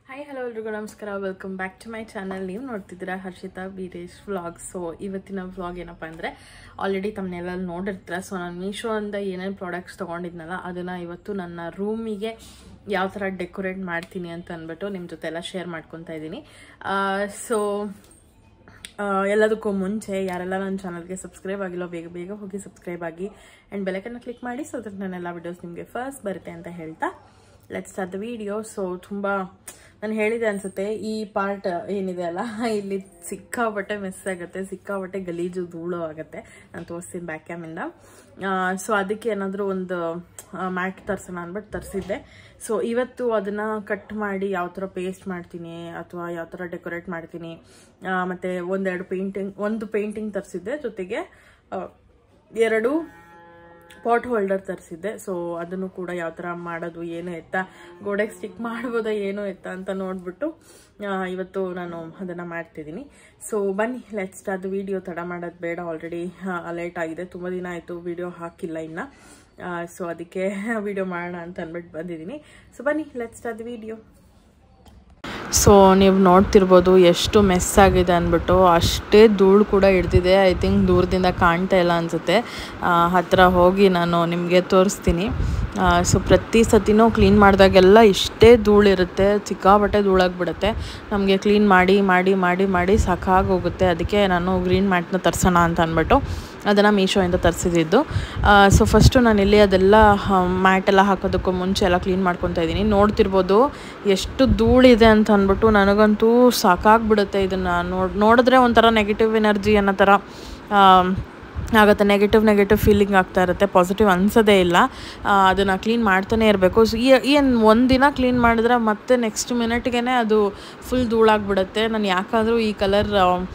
hi hello ಎಲ್ರಿಗೂ ನಮಸ್ಕಾರ welcome back to my channel ನೀವು ನೋಡ್ತಿದ್ದೀರಾ ಹರ್ಷಿತಾ ಬೀರೇಶ್ ವ್ಲಾಗ್ ಸೊ ಇವತ್ತಿನ ವ್ಲಾಗ್ ಏನಪ್ಪ ಅಂದರೆ ಆಲ್ರೆಡಿ ತಮ್ಮನ್ನೆಲ್ಲ ನೋಡಿರ್ತೀರ ಸೊ ನಾನು ಮೀಶೋಯಿಂದ ಏನೇನು ಪ್ರಾಡಕ್ಟ್ಸ್ ತೊಗೊಂಡಿದ್ನಲ್ಲ ಅದನ್ನು ಇವತ್ತು ನನ್ನ ರೂಮಿಗೆ ಯಾವ ಥರ ಡೆಕೋರೇಟ್ ಮಾಡ್ತೀನಿ ಅಂತ ಅಂದ್ಬಿಟ್ಟು ನಿಮ್ಮ ಜೊತೆ ಎಲ್ಲ ಶೇರ್ ಮಾಡ್ಕೊತಾ ಇದ್ದೀನಿ ಸೊ ಎಲ್ಲದಕ್ಕೂ ಮುಂಚೆ ಯಾರೆಲ್ಲ ನನ್ನ ಚಾನಲ್ಗೆ ಸಬ್ಸ್ಕ್ರೈಬ್ ಆಗಿಲ್ಲ ಬೇಗ ಬೇಗ ಹೋಗಿ ಸಬ್ಸ್ಕ್ರೈಬ್ ಆಗಿ ಆ್ಯಂಡ್ ಬೆಲಕನ್ನು ಕ್ಲಿಕ್ ಮಾಡಿ ಸೊ ದಟ್ ನನ್ನೆಲ್ಲ ವಿಡಿಯೋಸ್ ನಿಮಗೆ ಫಸ್ಟ್ ಬರುತ್ತೆ ಅಂತ ಹೇಳ್ತಾ let's start the video so ತುಂಬ ನಾನು ಹೇಳಿದೆ ಅನ್ಸುತ್ತೆ ಈ ಪಾರ್ಟ್ ಏನಿದೆ ಅಲ್ಲ ಇಲ್ಲಿ ಸಿಕ್ಕಾಪಟ್ಟೆ ಮಿಸ್ ಆಗುತ್ತೆ ಸಿಕ್ಕಾಪಟ್ಟೆ ಗಲೀಜು ಧೂಳು ಆಗುತ್ತೆ ನಾನು ತೋರಿಸ್ತೀನಿ ಬ್ಯಾಕ್ ಕ್ಯಾಮಿಂದ ಸೊ ಅದಕ್ಕೆ ಏನಾದರೂ ಒಂದು ಮ್ಯಾಟ್ ತರ್ಸೋಣ ಅಂದ್ಬಿಟ್ಟು ತರಿಸಿದ್ದೆ ಸೊ ಇವತ್ತು ಅದನ್ನು ಕಟ್ ಮಾಡಿ ಯಾವ ಥರ ಪೇಸ್ಟ್ ಮಾಡ್ತೀನಿ ಅಥವಾ ಯಾವ ಥರ ಡೆಕೋರೇಟ್ ಮಾಡ್ತೀನಿ ಆ, ಮತ್ತೆ ಒಂದೆರಡು ಪೇಂಟಿಂಗ್ ಒಂದು ಪೇಂಟಿಂಗ್ ತರಿಸಿದ್ದೆ ಜೊತೆಗೆ ಆ, ಎರಡು ಪಾಟ್ ಹೋಲ್ಡರ್ ತರಿಸಿದ್ದೆ ಸೊ ಅದನ್ನು ಕೂಡ ಯಾವ ಥರ ಮಾಡೋದು ಏನು ಎತ್ತ ಗೋಡೆಗೆ ಸ್ಟಿಕ್ ಮಾಡ್ಬೋದಾ ಏನು ಎತ್ತ ಅಂತ ನೋಡ್ಬಿಟ್ಟು ಆ, ಇವತ್ತು ನಾನು ಅದನ್ನು ಮಾಡ್ತಿದ್ದೀನಿ ಸೊ ಬನ್ನಿ ಲೆಟ್ಸ್ ಅದು ವಿಡಿಯೋ ತಡ ಮಾಡೋದು ಬೇಡ ಆಲ್ರೆಡಿ ಲೇಟ್ ಆಗಿದೆ ತುಂಬ ದಿನ ಆಯಿತು ವಿಡಿಯೋ ಹಾಕಿಲ್ಲ ಇನ್ನು ಸೊ ಅದಕ್ಕೆ ವಿಡಿಯೋ ಮಾಡೋಣ ಅಂತ ಅಂದ್ಬಿಟ್ಟು ಬಂದಿದ್ದೀನಿ ಸೊ ಬನ್ನಿ ಲೆಟ್ಸ್ ಅದು ವಿಡಿಯೋ ಸೊ ನೀವು ನೋಡ್ತಿರ್ಬೋದು ಎಷ್ಟು ಮೆಸ್ ಆಗಿದೆ ಅಂದ್ಬಿಟ್ಟು ಅಷ್ಟೇ ಧೂಳು ಕೂಡ ಹಿಡ್ದಿದೆ ಐ ಥಿಂಕ್ ದೂರದಿಂದ ಕಾಣ್ತಾ ಇಲ್ಲ ಅನಿಸುತ್ತೆ ಹತ್ತಿರ ಹೋಗಿ ನಾನು ನಿಮಗೆ ತೋರಿಸ್ತೀನಿ ಸೊ ಪ್ರತಿ ಸತಿನೂ ಕ್ಲೀನ್ ಮಾಡಿದಾಗೆಲ್ಲ ಇಷ್ಟೇ ಧೂಳಿರುತ್ತೆ ಸಿಕ್ಕಾಪಟ್ಟೆ ಧೂಳಾಗ್ಬಿಡುತ್ತೆ ನಮಗೆ ಕ್ಲೀನ್ ಮಾಡಿ ಮಾಡಿ ಮಾಡಿ ಮಾಡಿ ಸಾಕಾಗೋಗುತ್ತೆ ಅದಕ್ಕೆ ನಾನು ಗ್ರೀನ್ ಮ್ಯಾಟ್ನ ತರ್ಸೋಣ ಅಂತ ಅಂದ್ಬಿಟ್ಟು ಅದನ್ನು ಮೀಶೋಯಿಂದ ತರಿಸಿದ್ದು ಸೊ ಫಸ್ಟು ನಾನು ಇಲ್ಲಿ ಅದೆಲ್ಲ ಮ್ಯಾಟ್ ಎಲ್ಲ ಹಾಕೋದಕ್ಕೂ ಮುಂಚೆ ಎಲ್ಲ ಕ್ಲೀನ್ ಮಾಡ್ಕೊತಾ ಇದ್ದೀನಿ ನೋಡ್ತಿರ್ಬೋದು ಎಷ್ಟು ಧೂಳಿದೆ ಅಂತ ಅಂದ್ಬಿಟ್ಟು ನನಗಂತೂ ಸಾಕಾಗ್ಬಿಡುತ್ತೆ ಇದನ್ನು ನೋಡ್ ನೋಡಿದ್ರೆ ಒಂಥರ ನೆಗೆಟಿವ್ ಎನರ್ಜಿ ಅನ್ನೋ ಥರ ಆ, ಆಗುತ್ತೆ ನೆಗೆಟಿವ್ ನೆಗೆಟಿವ್ ಫೀಲಿಂಗ್ ಆಗ್ತಾ ಇರುತ್ತೆ ಪಾಸಿಟಿವ್ ಅನ್ಸೋದೇ ಇಲ್ಲ ಅದನ್ನು ಕ್ಲೀನ್ ಮಾಡ್ತಾನೆ ಇರಬೇಕು ಸೊ ಏನು ಒಂದಿನ ಕ್ಲೀನ್ ಮಾಡಿದ್ರೆ ಮತ್ತೆ ನೆಕ್ಸ್ಟ್ ಮಿನಿಟ್ಗೆ ಅದು ಫುಲ್ ಧೂಳಾಗ್ಬಿಡುತ್ತೆ ನಾನು ಯಾಕಾದರೂ ಈ ಕಲರ್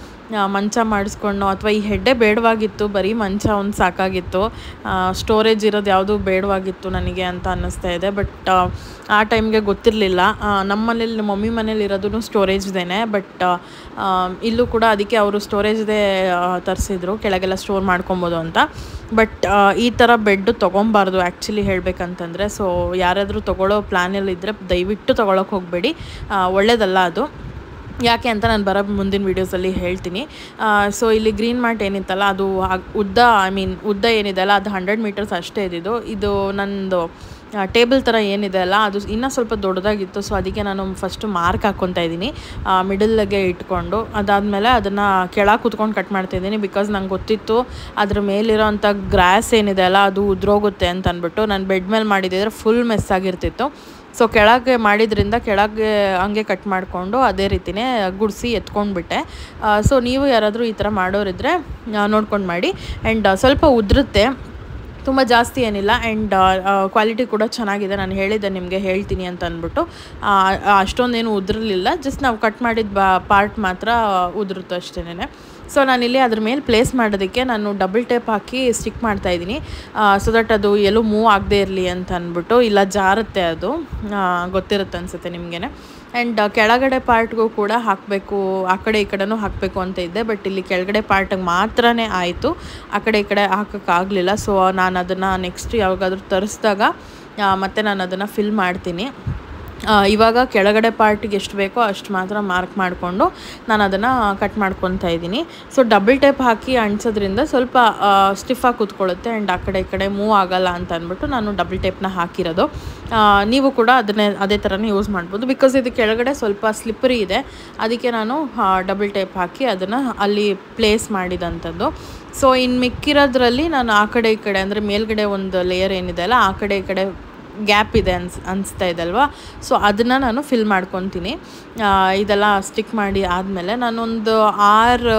ಮಂಚ ಮಾಡಿಸ್ಕೊಂಡು ಅಥವಾ ಈ ಹೆಡ್ಡೆ ಬೇಡವಾಗಿತ್ತು ಬರೀ ಮಂಚ ಒಂದು ಸಾಕಾಗಿತ್ತು ಸ್ಟೋರೇಜ್ ಇರೋದು ಯಾವುದು ಬೇಡವಾಗಿತ್ತು ನನಗೆ ಅಂತ ಅನ್ನಿಸ್ತಾ ಇದೆ ಬಟ್ ಆ ಟೈಮ್ಗೆ ಗೊತ್ತಿರಲಿಲ್ಲ ನಮ್ಮ ಮನೇಲಿ ನಮ್ಮ ಮಮ್ಮಿ ಮನೇಲಿ ಇರೋದು ಸ್ಟೋರೇಜ್ದೇನೆ ಬಟ್ ಇಲ್ಲೂ ಕೂಡ ಅದಕ್ಕೆ ಅವರು ಸ್ಟೋರೇಜ್ದೇ ತರಿಸಿದ್ರು ಕೆಳಗೆಲ್ಲ ಸ್ಟೋರ್ ಮಾಡ್ಕೊಬೋದು ಅಂತ ಬಟ್ ಈ ಥರ ಬೆಡ್ ತೊಗೊಬಾರ್ದು ಆ್ಯಕ್ಚುಲಿ ಹೇಳಬೇಕಂತಂದರೆ ಸೊ ಯಾರಾದರೂ ತೊಗೊಳ್ಳೋ ಪ್ಲ್ಯಾನಲ್ಲಿ ಇದ್ದರೆ ದಯವಿಟ್ಟು ತೊಗೊಳಕ್ಕೆ ಹೋಗಬೇಡಿ ಒಳ್ಳೇದಲ್ಲ ಅದು ಯಾಕೆ ಅಂತ ನಾನು ಬರೋ ಮುಂದಿನ ವೀಡಿಯೋಸಲ್ಲಿ ಹೇಳ್ತೀನಿ ಸೊ ಇಲ್ಲಿ ಗ್ರೀನ್ ಮ್ಯಾಟ್ ಏನಿತ್ತಲ್ಲ ಅದು ಆ- ಉದ್ದ ಐ ಮೀನ್ ಉದ್ದ ಏನಿದೆ ಅಲ್ಲ ಅದು ಹಂಡ್ರೆಡ್ ಮೀಟರ್ಸ್ ಅಷ್ಟೇ ಇದ್ದಿದ್ದು ಇದು ನಂದು ಟೇಬಲ್ ಥರ ಏನಿದೆ ಅಲ್ಲ ಅದು ಇನ್ನೂ ಸ್ವಲ್ಪ ದೊಡ್ಡದಾಗಿತ್ತು ಸೊ ಅದಕ್ಕೆ ನಾನು ಫಸ್ಟು ಮಾರ್ಕ್ ಹಾಕ್ಕೊತಾ ಇದ್ದೀನಿ ಮಿಡಲ್ಗೆ ಇಟ್ಕೊಂಡು ಅದಾದಮೇಲೆ ಅದನ್ನು ಕೆಳಗೆ ಕೂತ್ಕೊಂಡು ಕಟ್ ಮಾಡ್ತಾಯಿದ್ದೀನಿ ಬಿಕಾಸ್ ನಂಗೆ ಗೊತ್ತಿತ್ತು ಅದ್ರ ಮೇಲಿರೋ ಅಂಥ ಗ್ರಾಸ್ ಏನಿದೆ ಅಲ್ಲ ಅದು ಉದ್ರೋಗುತ್ತೆ ಅಂತ ಅಂದ್ಬಿಟ್ಟು ನಾನು ಬೆಡ್ ಮೇಲೆ ಮಾಡಿದ್ದಿದ್ರೆ ಫುಲ್ ಮೆಸ್ ಆಗಿರ್ತಿತ್ತು ಸೊ ಕೆಳಗೆ ಮಾಡಿದ್ರಿಂದ ಕೆಳಗೆ ಹಂಗೆ ಕಟ್ ಮಾಡಿಕೊಂಡು ಅದೇ ರೀತಿನೇ ಗುಡಿಸಿ ಎತ್ಕೊಂಡ್ಬಿಟ್ಟೆ ಸೊ ನೀವು ಯಾರಾದರೂ ಈ ಥರ ಮಾಡೋರಿದ್ರೆ ನೋಡ್ಕೊಂಡು ಮಾಡಿ ಆ್ಯಂಡ್ ಸ್ವಲ್ಪ ಉದುರುತ್ತೆ ತುಂಬ ಜಾಸ್ತಿ ಏನಿಲ್ಲ ಆ್ಯಂಡ್ ಕ್ವಾಲಿಟಿ ಕೂಡ ಚೆನ್ನಾಗಿದೆ ನಾನು ಹೇಳಿದ್ದೆ ನಿಮಗೆ ಹೇಳ್ತೀನಿ ಅಂತ ಅಂದ್ಬಿಟ್ಟು ಆ, ಅಷ್ಟೊಂದೇನು ಉದುರಲಿಲ್ಲ ಜಸ್ಟ್ ನಾವು ಕಟ್ ಮಾಡಿದ ಬಾ ಪಾರ್ಟ್ ಮಾತ್ರ ಉದುರುತ್ತು ಅಷ್ಟೇನೆ ಸೊ ನಾನಿಲ್ಲಿ ಅದ್ರ ಮೇಲೆ ಪ್ಲೇಸ್ ಮಾಡೋದಕ್ಕೆ ನಾನು ಡಬಲ್ ಟೇಪ್ ಹಾಕಿ ಸ್ಟಿಕ್ ಮಾಡ್ತಾಯಿದ್ದೀನಿ ಸೊ ದಟ್ ಅದು ಎಲ್ಲೂ ಮೂವ್ ಆಗದೆ ಇರಲಿ ಅಂತ ಅಂದ್ಬಿಟ್ಟು ಇಲ್ಲ ಜಾರುತ್ತೆ ಅದು ಆ, ಗೊತ್ತಿರುತ್ತೆ ಅನಿಸುತ್ತೆ ನಿಮಗೇನೆ ಆ್ಯಂಡ್ ಕೆಳಗಡೆ ಪಾರ್ಟ್ಗೂ ಕೂಡ ಹಾಕಬೇಕು ಆ ಕಡೆ ಈ ಕಡೆನೂ ಹಾಕಬೇಕು ಅಂತ ಇದ್ದೆ ಬಟ್ ಇಲ್ಲಿ ಕೆಳಗಡೆ ಪಾರ್ಟಿಗೆ ಮಾತ್ರನೇ ಆಯಿತು ಆ ಕಡೆ ಈ ಕಡೆ ಹಾಕೋಕ್ಕಾಗಲಿಲ್ಲ ಸೊ ನಾನು ಅದನ್ನು ನೆಕ್ಸ್ಟ್ ಯಾವಾಗಾದರೂ ತರಿಸಿದಾಗ ಮತ್ತೆ ನಾನು ಅದನ್ನು ಫಿಲ್ ಮಾಡ್ತೀನಿ ಆ, ಇವಾಗ ಕೆಳಗಡೆ ಪಾರ್ಟಿಗೆ ಎಷ್ಟು ಬೇಕೋ ಅಷ್ಟು ಮಾತ್ರ ಮಾರ್ಕ್ ಮಾಡಿಕೊಂಡು ನಾನು ಅದನ್ನು ಕಟ್ ಮಾಡ್ಕೊತಾ ಇದ್ದೀನಿ ಸೊ ಡಬಲ್ ಟೇಪ್ ಹಾಕಿ ಅಂಟಿಸೋದ್ರಿಂದ ಸ್ವಲ್ಪ ಸ್ಟಿಫಾಗಿ ಕೂತ್ಕೊಳ್ಳುತ್ತೆ ಆ್ಯಂಡ್ ಆ ಕಡೆ ಈ ಕಡೆ ಮೂವ್ ಆಗಲ್ಲ ಅಂತ ಅಂದ್ಬಿಟ್ಟು ನಾನು ಡಬಲ್ ಟೇಪ್ನ ಹಾಕಿರೋದು ಆ, ನೀವು ಕೂಡ ಅದನ್ನೇ ಅದೇ ಥರನೇ ಯೂಸ್ ಮಾಡ್ಬೋದು ಬಿಕಾಸ್ ಇದು ಕೆಳಗಡೆ ಸ್ವಲ್ಪ ಸ್ಲಿಪ್ಪರಿ ಇದೆ ಅದಕ್ಕೆ ನಾನು ಡಬಲ್ ಟೇಪ್ ಹಾಕಿ ಅದನ್ನು ಅಲ್ಲಿ ಪ್ಲೇಸ್ ಮಾಡಿದಂಥದ್ದು ಸೊ ಇನ್ನು ಮಿಕ್ಕಿರೋದ್ರಲ್ಲಿ ನಾನು ಆ ಕಡೆ ಈ ಕಡೆ ಅಂದರೆ ಮೇಲ್ಗಡೆ ಒಂದು ಲೇಯರ್ ಏನಿದೆ ಅಲ್ಲ ಆ ಕಡೆ ಈ ಕಡೆ ಗ್ಯಾಪ್ ಇದೆ ಅನ್ಸ್ ಅನಿಸ್ತಾ ಇದೆ ಅಲ್ವಾ ಸೊ ಅದನ್ನು ನಾನು ಫಿಲ್ ಮಾಡ್ಕೊತೀನಿ ಆ, ಇದೆಲ್ಲ ಸ್ಟಿಕ್ ಮಾಡಿ ಆದಮೇಲೆ ನಾನೊಂದು ಆರು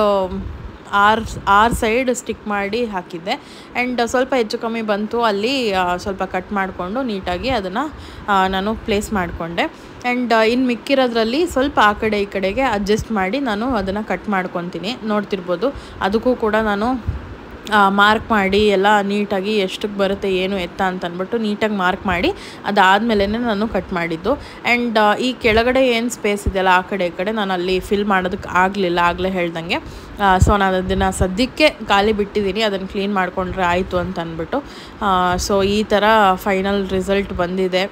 ಆರು ಆರು ಸೈಡ್ ಸ್ಟಿಕ್ ಮಾಡಿ ಹಾಕಿದ್ದೆ ಆ್ಯಂಡ್ ಸ್ವಲ್ಪ ಹೆಚ್ಚು ಕಮ್ಮಿ ಬಂತು ಅಲ್ಲಿ ಆ, ಸ್ವಲ್ಪ ಕಟ್ ಮಾಡಿಕೊಂಡು ನೀಟಾಗಿ ಅದನ್ನು ನಾನು ಪ್ಲೇಸ್ ಮಾಡಿಕೊಂಡೆ ಆ್ಯಂಡ್ ಇನ್ನು ಮಿಕ್ಕಿರೋದ್ರಲ್ಲಿ ಸ್ವಲ್ಪ ಆ ಕಡೆ ಈ ಕಡೆಗೆ ಅಡ್ಜಸ್ಟ್ ಮಾಡಿ ನಾನು ಅದನ್ನು ಕಟ್ ಮಾಡ್ಕೊತೀನಿ ನೋಡ್ತಿರ್ಬೋದು ಅದಕ್ಕೂ ಕೂಡ ನಾನು ಮಾರ್ಕ್ ಮಾಡಿ ಎಲ್ಲ ನೀಟಾಗಿ ಎಷ್ಟಕ್ಕೆ ಬರುತ್ತೆ ಏನು ಎತ್ತ ಅಂತ ಅಂದ್ಬಿಟ್ಟು ನೀಟಾಗಿ ಮಾರ್ಕ್ ಮಾಡಿ ಅದಾದಮೇಲೆ ನಾನು ಕಟ್ ಮಾಡಿದ್ದು ಆ್ಯಂಡ್ ಈ ಕೆಳಗಡೆ ಏನು ಸ್ಪೇಸ್ ಇದೆಯಲ್ಲ ಆ ಕಡೆ ಈ ಕಡೆ ನಾನು ಅಲ್ಲಿ ಫಿಲ್ ಮಾಡೋದಕ್ಕೆ ಆಗಲಿಲ್ಲ ಆಗಲೇ ಹೇಳ್ದಂಗೆ ಸೊ ನಾನು ಅದನ್ನು ಸದ್ಯಕ್ಕೆ ಖಾಲಿ ಬಿಟ್ಟಿದ್ದೀನಿ ಅದನ್ನು ಕ್ಲೀನ್ ಮಾಡಿಕೊಂಡ್ರೆ ಆಯಿತು ಅಂತ ಅಂದ್ಬಿಟ್ಟು ಸೊ ಈ ಥರ ಫೈನಲ್ ರಿಸಲ್ಟ್ ಬಂದಿದೆ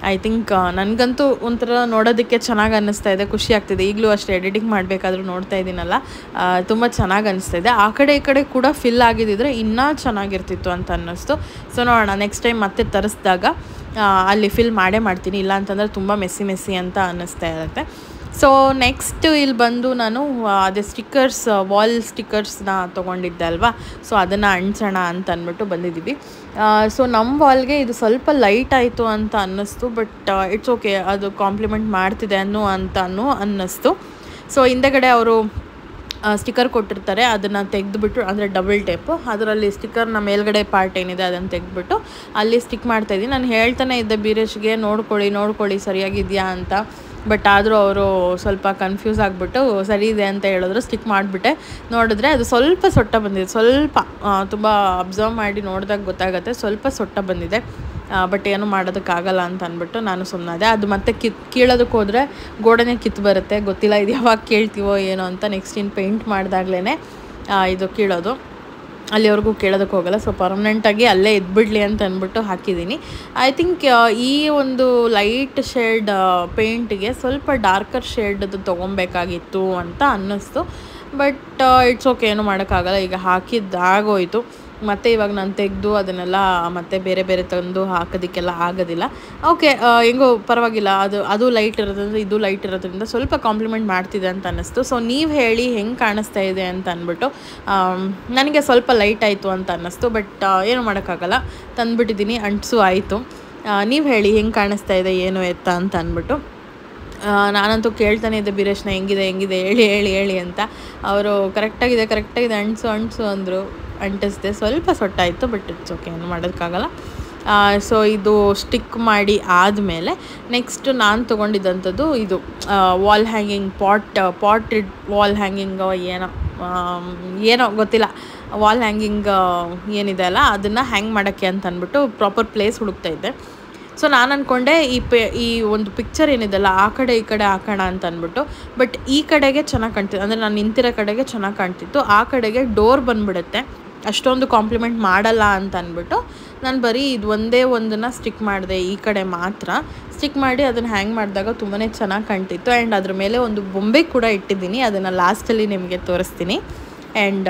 ಐ ಥಿಂಕ್ ನನಗಂತೂ ಒಂಥರ ನೋಡೋದಕ್ಕೆ ಚೆನ್ನಾಗಿ ಅನ್ನಿಸ್ತಾ ಇದೆ ಖುಷಿ ಆಗ್ತಿದೆ ಈಗಲೂ ಅಷ್ಟೇ ಎಡಿಟಿಂಗ್ ಮಾಡಬೇಕಾದ್ರೂ ನೋಡ್ತಾ ಇದ್ದೀನಲ್ಲ ತುಂಬ ಚೆನ್ನಾಗಿ ಅನಿಸ್ತಾ ಇದೆ ಆ ಕಡೆ ಈ ಕಡೆ ಕೂಡ ಫಿಲ್ ಆಗಿದ್ದಿದ್ರೆ ಇನ್ನೂ ಚೆನ್ನಾಗಿರ್ತಿತ್ತು ಅಂತ ಅನ್ನಿಸ್ತು ಸೊ ನೋಡೋಣ ನೆಕ್ಸ್ಟ್ ಟೈಮ್ ಮತ್ತೆ ತರಿಸಿದಾಗ ಅಲ್ಲಿ ಫಿಲ್ ಮಾಡೇ ಮಾಡ್ತೀನಿ ಇಲ್ಲ ಅಂತಂದರೆ ತುಂಬ ಮೆಸ್ಸಿ ಮೆಸ್ಸಿ ಅಂತ ಅನ್ನಿಸ್ತಾ ಇರುತ್ತೆ ಸೊ ನೆಕ್ಸ್ಟ್ ಇಲ್ಲಿ ಬಂದು ನಾನು ಆ, ಅದೇ ಸ್ಟಿಕ್ಕರ್ಸ್ ವಾಲ್ ಸ್ಟಿಕ್ಕರ್ಸ್ನ ತೊಗೊಂಡಿದ್ದೆ ಅಲ್ವಾ ಸೊ ಅದನ್ನು ಅಂಟಿಸೋಣ ಅಂತ ಅಂದ್ಬಿಟ್ಟು ಬಂದಿದ್ದೀವಿ ಸೊ ನಮ್ಮ ವಾಲ್ಗೆ ಇದು ಸ್ವಲ್ಪ ಲೈಟ್ ಆಯಿತು ಅಂತ ಅನ್ನಿಸ್ತು ಬಟ್ ಇಟ್ಸ್ ಓಕೆ ಅದು ಕಾಂಪ್ಲಿಮೆಂಟ್ ಮಾಡ್ತಿದೆ ಅನ್ನೋ ಅಂತನೂ ಅನ್ನಿಸ್ತು ಸೊ ಹಿಂದೆಗಡೆ ಅವರು ಸ್ಟಿಕ್ಕರ್ ಕೊಟ್ಟಿರ್ತಾರೆ ಅದನ್ನು ತೆಗೆದುಬಿಟ್ಟು ಅಂದರೆ ಡಬಲ್ ಟೇಪು ಅದರಲ್ಲಿ ಸ್ಟಿಕ್ಕರ್ನ ಮೇಲ್ಗಡೆ ಪಾರ್ಟ್ ಏನಿದೆ ಅದನ್ನು ತೆಗೆದುಬಿಟ್ಟು ಅಲ್ಲಿ ಸ್ಟಿಕ್ ಮಾಡ್ತಾಯಿದ್ದೀನಿ ನಾನು ಹೇಳ್ತಾನೆ ಇದ್ದೆ ಬೀರೇಶ್ಗೆ ನೋಡ್ಕೊಳ್ಳಿ ನೋಡ್ಕೊಳ್ಳಿ ಸರಿಯಾಗಿದೆಯಾ ಅಂತ ಬಟ್ ಆದರೂ ಅವರು ಸ್ವಲ್ಪ ಕನ್ಫ್ಯೂಸ್ ಆಗಿಬಿಟ್ಟು ಸರಿ ಇದೆ ಅಂತ ಹೇಳಿದ್ರು ಸ್ಟಿಕ್ ಮಾಡಿಬಿಟ್ಟೆ ನೋಡಿದ್ರೆ ಅದು ಸ್ವಲ್ಪ ಸೊಟ್ಟ ಬಂದಿದೆ ಸ್ವಲ್ಪ ತುಂಬ ಅಬ್ಸರ್ವ್ ಮಾಡಿ ನೋಡಿದಾಗ ಗೊತ್ತಾಗುತ್ತೆ ಸ್ವಲ್ಪ ಸೊಟ್ಟ ಬಂದಿದೆ ಬಟ್ ಏನು ಮಾಡೋದಕ್ಕಾಗಲ್ಲ ಅಂತ ಅಂದ್ಬಿಟ್ಟು ನಾನು ಸುಮ್ಮನಾದೆ ಅದು ಮತ್ತೆ ಕಿತ್ ಕೀಳೋದಕ್ಕೆ ಹೋದರೆ ಗೋಡೆನೇ ಕಿತ್ತು ಬರುತ್ತೆ ಗೊತ್ತಿಲ್ಲ ಇದು ಯಾವಾಗ ಕೇಳ್ತೀವೋ ಏನೋ ಅಂತ ನೆಕ್ಸ್ಟ್ ಇನ್ನು ಪೇಂಟ್ ಮಾಡಿದಾಗ್ಲೇ ಇದು ಕೀಳೋದು ಅಲ್ಲಿವರೆಗೂ ಕೇಳೋದಕ್ಕೆ ಹೋಗಲ್ಲ ಸೊ ಪರ್ಮನೆಂಟಾಗಿ ಅಲ್ಲೇ ಇದ್ಬಿಡ್ಲಿ ಅಂತ ಅಂದ್ಬಿಟ್ಟು ಹಾಕಿದ್ದೀನಿ ಐ ಥಿಂಕ್ ಈ ಒಂದು ಲೈಟ್ ಶೇಡ್ ಪೇಂಟಿಗೆ ಸ್ವಲ್ಪ ಡಾರ್ಕರ್ ಶೇಡದು ತೊಗೊಬೇಕಾಗಿತ್ತು ಅಂತ ಅನ್ನಿಸ್ತು ಬಟ್ ಇಟ್ಸ್ ಓಕೆ ಏನು ಮಾಡೋಕ್ಕಾಗಲ್ಲ ಈಗ ಹಾಕಿದ್ದಾಗೋಯ್ತು ಮತ್ತು ಇವಾಗ ನಾನು ತೆಗೆದು ಅದನ್ನೆಲ್ಲ ಮತ್ತೆ ಬೇರೆ ಬೇರೆ ತಂದು ಹಾಕೋದಕ್ಕೆಲ್ಲ ಆಗೋದಿಲ್ಲ ಓಕೆ ಹೆಂಗೋ ಪರವಾಗಿಲ್ಲ ಅದು ಅದು ಲೈಟ್ ಇರೋದ್ರಿಂದ ಇದು ಲೈಟ್ ಇರೋದ್ರಿಂದ ಸ್ವಲ್ಪ ಕಾಂಪ್ಲಿಮೆಂಟ್ ಮಾಡ್ತಿದೆ ಅಂತ ಅನ್ನಿಸ್ತು ಸೊ ನೀವು ಹೇಳಿ ಹೆಂಗೆ ಕಾಣಿಸ್ತಾ ಇದೆ ಅಂತ ಅಂದ್ಬಿಟ್ಟು ಆಮ್, ನನಗೆ ಸ್ವಲ್ಪ ಲೈಟ್ ಆಯಿತು ಅಂತ ಅನ್ನಿಸ್ತು ಬಟ್ ಏನು ಮಾಡೋಕ್ಕಾಗಲ್ಲ ತಂದುಬಿಟ್ಟಿದ್ದೀನಿ ಅಂಟಿಸು ಆಯಿತು ನೀವು ಹೇಳಿ ಹೆಂಗೆ ಕಾಣಿಸ್ತಾ ಇದೆ ಏನು ಎತ್ತ ಅಂತ ಅಂದ್ಬಿಟ್ಟು ಆ, ನಾನಂತೂ ಕೇಳ್ತಾನೆ ಇದ್ದೆ ಬೀರೇಶ್ನ ಹೆಂಗಿದೆ ಹೆಂಗಿದೆ ಹೇಳಿ ಹೇಳಿ ಹೇಳಿ ಅಂತ ಅವರು ಕರೆಕ್ಟಾಗಿದೆ ಕರೆಕ್ಟಾಗಿದೆ ಅಂಟಿಸು ಅಂಟಿಸು ಅಂದರು ಅಂಟಿಸ್ದೆ ಸ್ವಲ್ಪ ಸೊಟ್ಟಾಯಿತು ಬಟ್ ಇಟ್ಸ್ ಓಕೆ ಏನು ಮಾಡೋದಕ್ಕಾಗಲ್ಲ ಸೊ ಇದು ಸ್ಟಿಕ್ ಮಾಡಿ ಆದಮೇಲೆ ನೆಕ್ಸ್ಟ್ ನಾನು ತೊಗೊಂಡಿದ್ದಂಥದ್ದು ಇದು wall hanging pot pot wall hanging ಏನೋ ಆಮ್, ಏನೋ ಗೊತ್ತಿಲ್ಲ ವಾಲ್ ಹ್ಯಾಂಗಿಂಗ್ ಏನಿದೆ ಅಲ್ಲ ಅದನ್ನು ಹ್ಯಾಂಗ್ ಮಾಡೋಕ್ಕೆ ಅಂತ ಅಂದ್ಬಿಟ್ಟು ಪ್ರಾಪರ್ ಪ್ಲೇಸ್ ಹುಡುಕ್ತಾ ಇದ್ದೆ ಸೊ ನಾನು ಅಂದ್ಕೊಂಡೆ ಈ ಪೆ ಈ ಒಂದು ಪಿಕ್ಚರ್ ಏನಿದೆಲ್ಲ ಆ ಕಡೆ ಈ ಕಡೆ ಹಾಕೋಣ ಅಂತ ಅಂದ್ಬಿಟ್ಟು ಬಟ್ ಈ ಕಡೆಗೆ ಚೆನ್ನಾಗಿ ಕಾಣ್ತಿತ್ತು ಅಂದರೆ ನಾನು ನಿಂತಿರೋ ಕಡೆಗೆ ಚೆನ್ನಾಗಿ ಕಾಣ್ತಿತ್ತು ಆ ಕಡೆಗೆ ಡೋರ್ ಬಂದ್ಬಿಡುತ್ತೆ ಅಷ್ಟೊಂದು ಕಾಂಪ್ಲಿಮೆಂಟ್ ಮಾಡಲ್ಲ ಅಂತ ಅಂದ್ಬಿಟ್ಟು ನಾನು ಬರೀ ಇದು ಒಂದೇ ಒಂದನ್ನು ಸ್ಟಿಕ್ ಮಾಡಿದೆ ಈ ಕಡೆ ಮಾತ್ರ ಸ್ಟಿಕ್ ಮಾಡಿ ಅದನ್ನು ಹ್ಯಾಂಗ್ ಮಾಡಿದಾಗ ತುಂಬಾ ಚೆನ್ನಾಗಿ ಕಾಣ್ತಿತ್ತು ಆ್ಯಂಡ್ ಅದ್ರ ಮೇಲೆ ಒಂದು ಬೊಂಬೆ ಕೂಡ ಇಟ್ಟಿದ್ದೀನಿ ಅದನ್ನು ಲಾಸ್ಟಲ್ಲಿ ನಿಮಗೆ ತೋರಿಸ್ತೀನಿ ಆ್ಯಂಡ್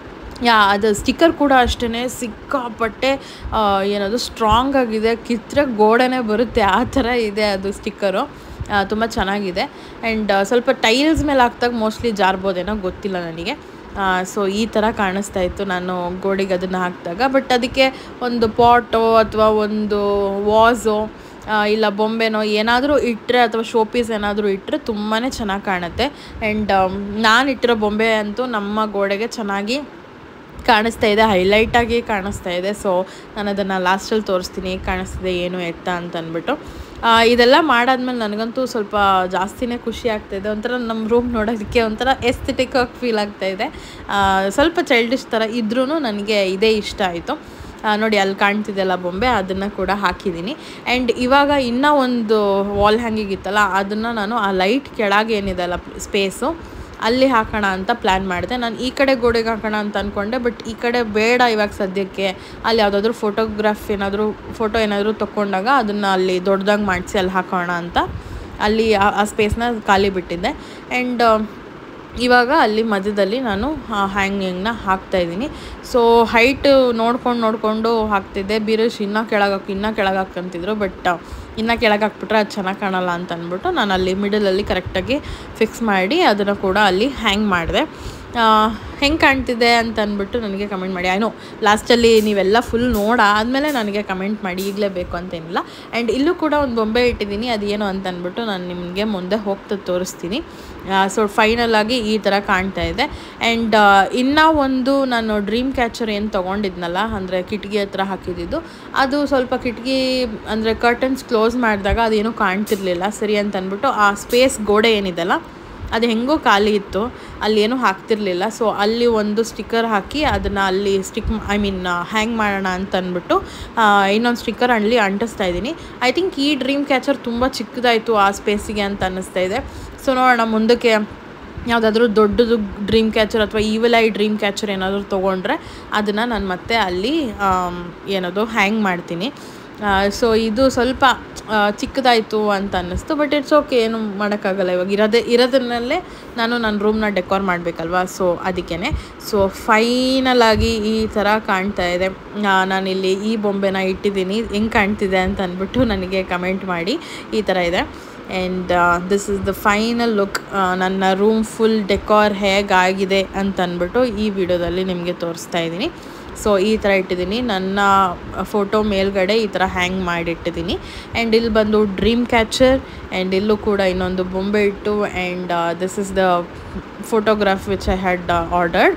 ಯಾ ಅದು ಸ್ಟಿಕ್ಕರ್ ಕೂಡ ಅಷ್ಟೇ ಸಿಕ್ಕಾಪಟ್ಟೆ ಆ, ಏನದು ಸ್ಟ್ರಾಂಗ್ ಆಗಿದೆ ಕಿತ್ತರೆ ಗೋಡೆನೇ ಬರುತ್ತೆ ಆ ಥರ ಇದೆ ಅದು ಸ್ಟಿಕ್ಕರು ತುಂಬ ಚೆನ್ನಾಗಿದೆ ಆ್ಯಂಡ್ ಸ್ವಲ್ಪ ಟೈಲ್ಸ್ ಮೇಲೆ ಹಾಕ್ದಾಗ ಮೋಸ್ಟ್ಲಿ ಜಾರ್ಬೋದೇನೋ ಗೊತ್ತಿಲ್ಲ ನನಗೆ ಸೊ ಈ ಥರ ಕಾಣಿಸ್ತಾ ಇತ್ತು ನಾನು ಗೋಡೆಗೆ ಅದನ್ನು ಹಾಕಿದಾಗ ಬಟ್ ಅದಕ್ಕೆ ಒಂದು ಪಾಟೋ ಅಥವಾ ಒಂದು ವಾಸೋ ಇಲ್ಲ ಬೊಂಬೆನೋ ಏನಾದರೂ ಇಟ್ಟರೆ ಅಥವಾ ಶೋ ಪೀಸ್ ಏನಾದರೂ ಇಟ್ಟರೆ ತುಂಬಾ ಚೆನ್ನಾಗಿ ಕಾಣುತ್ತೆ ಆ್ಯಂಡ್ ನಾನು ಇಟ್ಟಿರೋ ಬೊಂಬೆ ಅಂತೂ ನಮ್ಮ ಗೋಡೆಗೆ ಚೆನ್ನಾಗಿ ಕಾಣಿಸ್ತಾ ಇದೆ ಹೈಲೈಟಾಗಿ ಕಾಣಿಸ್ತಾ ಇದೆ ಸೊ ನಾನು ಅದನ್ನು ಲಾಸ್ಟಲ್ಲಿ ತೋರಿಸ್ತೀನಿ ಹೇಗೆ ಕಾಣಿಸ್ತಿದೆ ಏನು ಎತ್ತ ಅಂತ ಅಂದ್ಬಿಟ್ಟು ಆ, ಇದೆಲ್ಲ ಮಾಡಾದ್ಮೇಲೆ ನನಗಂತೂ ಸ್ವಲ್ಪ ಜಾಸ್ತಿನೇ ಖುಷಿ ಆಗ್ತಾಯಿದೆ ಒಂಥರ ನಮ್ಮ ರೂಮ್ ನೋಡೋದಕ್ಕೆ ಒಂಥರ ಎಸ್ಥೆಟಿಕ್ ಆಗಿ ಫೀಲ್ ಆಗ್ತಾಯಿದೆ ಸ್ವಲ್ಪ ಚೈಲ್ಡಿಶ್ ಥರ ಇದ್ರೂ ನನಗೆ ಇದೇ ಇಷ್ಟ ಆಯಿತು ನೋಡಿ ಅಲ್ಲಿ ಕಾಣ್ತಿದೆಯಲ್ಲ ಬೊಂಬೆ ಅದನ್ನು ಕೂಡ ಹಾಕಿದ್ದೀನಿ ಆ್ಯಂಡ್ ಇವಾಗ ಇನ್ನೂ ಒಂದು ವಾಲ್ ಹ್ಯಾಂಗಿಂಗ್ ಇತ್ತಲ್ಲ ಅದನ್ನು ನಾನು ಆ ಲೈಟ್ ಕೆಳಗೆ ಏನಿದೆ ಅಲ್ಲ ಸ್ಪೇಸು ಅಲ್ಲಿ ಹಾಕೋಣ ಅಂತ ಪ್ಲ್ಯಾನ್ ಮಾಡಿದೆ ನಾನು ಈ ಕಡೆ ಗೋಡೆಗೆ ಹಾಕೋಣ ಅಂತ ಅಂದ್ಕೊಂಡೆ ಬಟ್ ಈ ಕಡೆ ಬೇಡ ಇವಾಗ ಸದ್ಯಕ್ಕೆ ಅಲ್ಲಿ ಯಾವುದಾದ್ರೂ ಫೋಟೋಗ್ರಾಫ್ ಏನಾದರೂ ಫೋಟೋ ಏನಾದರೂ ತೊಗೊಂಡಾಗ ಅದನ್ನು ಅಲ್ಲಿ ದೊಡ್ಡದಾಗಿ ಮಾಡಿಸಿ ಅಲ್ಲಿ ಹಾಕೋಣ ಅಂತ ಅಲ್ಲಿ ಆ- ಆ ಸ್ಪೇಸ್ನ ಖಾಲಿ ಬಿಟ್ಟಿದ್ದೆ ಆ್ಯಂಡ್ ಇವಾಗ ಅಲ್ಲಿ ಮಧ್ಯದಲ್ಲಿ ನಾನು ಹ್ಯಾಂಗಿಂಗ್ನ ಹಾಕ್ತಾಯಿದ್ದೀನಿ ಸೊ ಹೈಟ್ ನೋಡ್ಕೊಂಡು ನೋಡಿಕೊಂಡು ಹಾಕ್ತಿದ್ದೆ ಬೀರೇಶ್ ಇನ್ನೂ ಕೆಳಗೆ ಹಾಕು ಇನ್ನೂ ಕೆಳಗೆ ಹಾಕಂತಿದ್ರು ಬಟ್ ಇನ್ನೂ ಕೆಳಗೆ ಹಾಕ್ಬಿಟ್ರೆ ಅದು ಚೆನ್ನಾಗಿ ಕಾಣಲ್ಲ ಅಂತ ಅಂದ್ಬಿಟ್ಟು ನಾನು ಅಲ್ಲಿ ಮಿಡಲಲ್ಲಿ ಕರೆಕ್ಟಾಗಿ ಫಿಕ್ಸ್ ಮಾಡಿ ಅದನ್ನು ಕೂಡ ಅಲ್ಲಿ ಹ್ಯಾಂಗ್ ಮಾಡಿದೆ ಹೆಂಗೆ ಕಾಣ್ತಿದೆ ಅಂತ ಅಂದ್ಬಿಟ್ಟು ನನಗೆ ಕಮೆಂಟ್ ಮಾಡಿ ಐನೋ ಲಾಸ್ಟಲ್ಲಿ ನೀವೆಲ್ಲ ಫುಲ್ ನೋಡಾದಮೇಲೆ ನನಗೆ ಕಮೆಂಟ್ ಮಾಡಿ ಈಗಲೇ ಬೇಕು ಅಂತೇನಿಲ್ಲ ಆ್ಯಂಡ್ ಇಲ್ಲೂ ಕೂಡ ಒಂದು ಬೊಂಬೆ ಇಟ್ಟಿದ್ದೀನಿ ಅದೇನು ಅಂತ ಅಂದ್ಬಿಟ್ಟು ನಾನು ನಿಮಗೆ ಮುಂದೆ ಹೋಗ್ತಾ ತೋರಿಸ್ತೀನಿ ಸೊ ಫೈನಲ್ ಆಗಿ ಈ ಥರ ಕಾಣ್ತಾ ಇದೆ ಆ್ಯಂಡ್ ಇನ್ನೂ ಒಂದು ನಾನು ಡ್ರೀಮ್ ಕ್ಯಾಚರ್ ಏನು ತೊಗೊಂಡಿದ್ನಲ್ಲ ಅಂದರೆ ಕಿಟಕಿ ಹತ್ರ ಹಾಕಿದ್ದು ಅದು ಸ್ವಲ್ಪ ಕಿಟಕಿ ಅಂದರೆ ಕರ್ಟನ್ಸ್ ಕ್ಲೋಸ್ ಮಾಡಿದಾಗ ಅದೇನೂ ಕಾಣ್ತಿರ್ಲಿಲ್ಲ ಸರಿ ಅಂತ ಅಂದ್ಬಿಟ್ಟು ಆ ಸ್ಪೇಸ್ ಗೋಡೆ ಏನಿದೆಲ್ಲ ಅದು ಹೆಂಗೋ ಖಾಲಿ ಇತ್ತು ಅಲ್ಲಿ ಏನೂ ಹಾಕ್ತಿರ್ಲಿಲ್ಲ ಸೊ ಅಲ್ಲಿ ಒಂದು ಸ್ಟಿಕ್ಕರ್ ಹಾಕಿ ಅದನ್ನು ಅಲ್ಲಿ ಸ್ಟಿಕ್ ಐ ಮೀನ್ ಹ್ಯಾಂಗ್ ಮಾಡೋಣ ಅಂತ ಅಂದ್ಬಿಟ್ಟು ಇನ್ನೊಂದು ಸ್ಟಿಕ್ಕರ್ ಅಲ್ಲಿ ಅಂಟಿಸ್ತಾ ಇದ್ದೀನಿ ಐ ಥಿಂಕ್ ಈ ಡ್ರೀಮ್ ಕ್ಯಾಚರ್ ತುಂಬ ಚಿಕ್ಕದಾಯಿತು ಆ ಸ್ಪೇಸಿಗೆ ಅಂತ ಅನ್ನಿಸ್ತಾ ಇದೆ ಸೊ ನೋಡೋಣ ಮುಂದಕ್ಕೆ ಯಾವುದಾದ್ರೂ ದೊಡ್ಡದು ಡ್ರೀಮ್ ಕ್ಯಾಚರ್ ಅಥವಾ ಈವಲ್ ಐ ಡ್ರೀಮ್ ಕ್ಯಾಚರ್ ಏನಾದರೂ ತೊಗೊಂಡ್ರೆ ಅದನ್ನು ನಾನು ಮತ್ತೆ ಅಲ್ಲಿ ಆಮ್, ಏನದು ಹ್ಯಾಂಗ್ ಮಾಡ್ತೀನಿ ಸೊ ಇದು ಸ್ವಲ್ಪ ಆ, ಚಿಕ್ಕದಾಯಿತು ಅಂತ ಅನ್ನಿಸ್ತು ಬಟ್ ಇಟ್ಸ್ ಓಕೆ ಏನು ಮಾಡೋಕ್ಕಾಗಲ್ಲ ಇವಾಗ ಇರೋದೇ ಇರೋದನ್ನಲ್ಲೇ ನಾನು ನನ್ನ ರೂಮ್ನ ಡೆಕೋರ್ ಮಾಡಬೇಕಲ್ವಾ ಸೊ ಅದಕ್ಕೇ ಸೊ ಫೈನಲ್ ಆಗಿ ಈ ಥರ ಕಾಣ್ತಾ ಇದೆ ಆ, ನಾನಿಲ್ಲಿ ಈ ಬೊಂಬೆನ ಇಟ್ಟಿದ್ದೀನಿ ಹೆಂಗೆ ಕಾಣ್ತಿದೆ ಅಂತ ಅಂದ್ಬಿಟ್ಟು ನನಗೆ ಕಮೆಂಟ್ ಮಾಡಿ ಈ ಥರ ಇದೆ and this is the final look ನನ್ನ ರೂಮ್ ಫುಲ್ ಡೆಕೋರ್ ಹೇಗಾಗಿದೆ ಅಂತ ಅಂದ್ಬಿಟ್ಟು ಈ ವಿಡಿಯೋದಲ್ಲಿ ನಿಮಗೆ ತೋರಿಸ್ತಾ ಇದ್ದೀನಿ ಸೊ ಈ ಥರ ಇಟ್ಟಿದ್ದೀನಿ ನನ್ನ ಫೋಟೋ ಮೇಲ್ಗಡೆ ಈ ಥರ ಹ್ಯಾಂಗ್ ಮಾಡಿಟ್ಟಿದ್ದೀನಿ ಆ್ಯಂಡ್ ಇಲ್ಲಿ ಬಂದು ಡ್ರೀಮ್ ಕ್ಯಾಚರ್ ಆ್ಯಂಡ್ ಇಲ್ಲೂ ಕೂಡ ಇನ್ನೊಂದು ಬೊಂಬೆ ಇಟ್ಟು and this is the photograph which I had ordered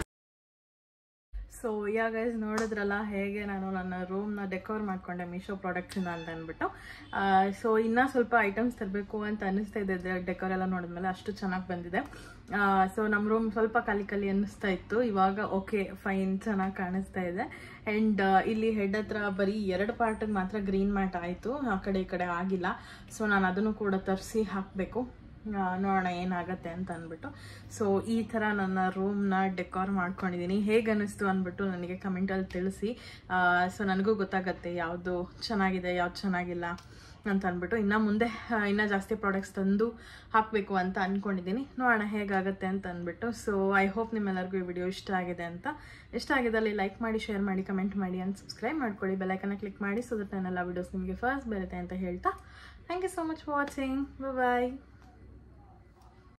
so yeah guys ನೋಡಿದ್ರಲ್ಲ ಹೇಗೆ ನಾನು ನನ್ನ ರೂಮ್ನ ಡೆಕೋರ್ ಮಾಡ್ಕೊಂಡೆ ಮೀಶೋ ಪ್ರಾಡಕ್ಟ್ಸಿಂದ ಅಂತ ಅಂದ್ಬಿಟ್ಟು ಸೊ ಇನ್ನೂ ಸ್ವಲ್ಪ ಐಟಮ್ಸ್ ತರಬೇಕು ಅಂತ ಅನ್ನಿಸ್ತಾ ಇದೆ ಡೆಕೋರ್ ಎಲ್ಲ ನೋಡಿದ್ಮೇಲೆ ಅಷ್ಟು ಚೆನ್ನಾಗಿ ಬಂದಿದೆ ಸೊ ನಮ್ಮ ರೂಮ್ ಸ್ವಲ್ಪ ಖಾಲಿ ಖಾಲಿ ಅನ್ನಿಸ್ತಾ ಇತ್ತು ಇವಾಗ ಓಕೆ ಫೈನ್ ಚೆನ್ನಾಗಿ ಕಾಣಿಸ್ತಾ ಇದೆ ಆ್ಯಂಡ್ ಇಲ್ಲಿ ಹೆಡ್ ಹತ್ರ ಬರೀ ಎರಡು ಪಾರ್ಟಿಗೆ ಮಾತ್ರ ಗ್ರೀನ್ ಮ್ಯಾಟ್ ಆಯಿತು ಆ ಕಡೆ ಈ ಕಡೆ ಆಗಿಲ್ಲ ಸೊ ನಾನು ಅದನ್ನು ಕೂಡ ತರಿಸಿ ಹಾಕಬೇಕು ನೋಡೋಣ ಏನಾಗತ್ತೆ ಅಂತ ಅಂದ್ಬಿಟ್ಟು ಸೊ ಈ ಥರ ನನ್ನ ರೂಮ್ನ ಡೆಕೋರ್ ಮಾಡ್ಕೊಂಡಿದ್ದೀನಿ ಹೇಗೆ ಅನ್ನಿಸ್ತು ಅಂದ್ಬಿಟ್ಟು ನನಗೆ ಕಮೆಂಟಲ್ಲಿ ತಿಳಿಸಿ ಸೊ ನನಗೂ ಗೊತ್ತಾಗತ್ತೆ ಯಾವುದು ಚೆನ್ನಾಗಿದೆ ಯಾವ್ದು ಚೆನ್ನಾಗಿಲ್ಲ ಅಂತ ಅಂದ್ಬಿಟ್ಟು ಇನ್ನು ಮುಂದೆ ಆ, ಇನ್ನೂ ಜಾಸ್ತಿ ಪ್ರಾಡಕ್ಟ್ಸ್ ತಂದು ಹಾಕಬೇಕು ಅಂತ ಅಂದ್ಕೊಂಡಿದ್ದೀನಿ ನೋಡೋಣ ಹೇಗಾಗುತ್ತೆ ಅಂತ ಅಂದ್ಬಿಟ್ಟು ಸೊ ಐ ಹೋಪ್ ನಿಮ್ಮೆಲ್ಲರಿಗೂ ಈ ವಿಡಿಯೋ ಇಷ್ಟ ಆಗಿದೆ ಅಂತ ಇಷ್ಟ ಆಗಿದ್ದಲ್ಲಿ ಲೈಕ್ ಮಾಡಿ ಶೇರ್ ಮಾಡಿ ಕಮೆಂಟ್ ಮಾಡಿ ಆ್ಯಂಡ್ ಸಬ್ಸ್ಕ್ರೈಬ್ ಮಾಡ್ಕೊಳ್ಳಿ ಬೆಲ್ಲೈಕನ್ನ ಕ್ಲಿಕ್ ಮಾಡಿ ಸೊ ದಟ್ ನನ್ನೆಲ್ಲ ವಿಡಿಯೋಸ್ ನಿಮಗೆ ಫಸ್ಟ್ ಬರುತ್ತೆ ಅಂತ ಹೇಳ್ತಾ thank you so much for watching bye